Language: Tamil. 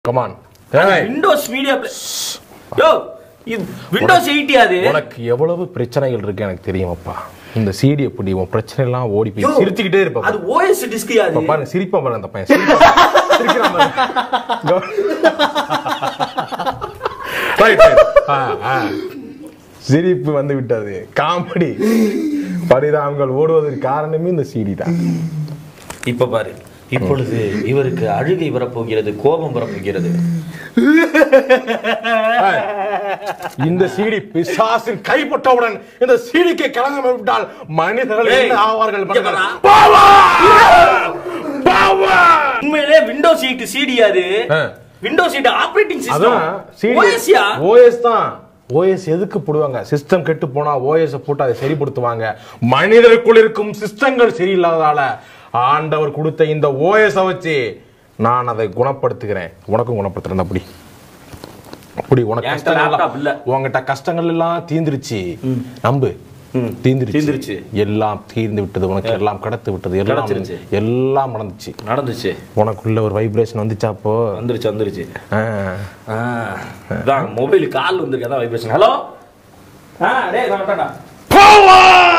கமான் விண்டோஸ் மீடியா யோ இது விண்டோஸ் எயிட்டி அது உனக்கு எவ்வளவு பிரச்சனைகள் இருக்கு எனக்கு தெரியுமாப்பா இந்த சிடி எப்படி உன் பிரச்சனை எல்லாம் ஓடி போய் யோ, சிரிச்சுக்கிட்டே இருப்பா அது ஓஎஸ் டிஸ்க் அது இப்ப பாருங்க சிரிப்பா பாருங்க அந்த பையன் சிரிப்பா. சிரிக்கிறான் பாருங்க. கவ- Right, right. ஆ, ஆ. சிரிப்பு வந்து விட்டது காமெடி பரிதாபங்கள் ஓடுவதற்கு காரணமே இந்த சிடி தான் இப்ப பாரு இப்பொழுது இவருக்கு அழுகை வரப்போகிறது கோபம் வரப்போகிறது இந்த சீடி பிசாசின் கைப்பட்டவுடன் இந்த சீடிக்கு கலங்கம் விட்டால் மனிதர்கள் ஏய், என்ன ஆவார்கள் இங்க மனிதர்கள்? வாடா. Power! Power! உண்மையிலே விண்டோஸ் எயிட் சிடி அது ஆ. விண்டோஸ் எயிட் ஆபரேட்டிங் அதான் சிஸ்டம் ஓஎஸ்யா ஓஎஸ் தான் ஓஎஸ் எதுக்கு போடுவாங்க சிஸ்டம் கெட்டு போனா ஓஎஸ் போட்டு அதை சரிப்படுத்துவாங்க மனிதருக்குள் இருக்கும் சிஸ்டங்கள் சரியில்லாததால ஆண்டவர் கொடுத்த இந்த ஓஎஸ் வச்சு நான் அதை குணப்படுத்துகிறேன் உனக்கும் குணப்படுத்துறேன் அப்படி அப்படி உனக்கு என்கிட்ட கஷ்டங்கள் laptop இல்ல. எல்லாம் உங்ககிட்ட கஷ்டங்கள் எல்லாம் தீந்துருச்சு நம்பு ம். தீந்துருச்சு தீந்துருச்சு. எல்லாம் தீர்ந்து விட்டது உனக்கு எல்லாம் கடத்து விட்டது எல்லாம் கிடைச்சிருச்சு. எல்லாம் நடந்துச்சு நடந்துச்சு உனக்குள்ள ஒரு வைப்ரேஷன் வந்துச்சா அப்போ வந்துருச்சு வந்துருச்சு ஆ. ஆ, அதான் மொபைல் கால் வந்திருக்கு அதான் வைப்ரேஷன் ஹலோ ஆ டேய் நான் வந்துட்டேன்டா. Power!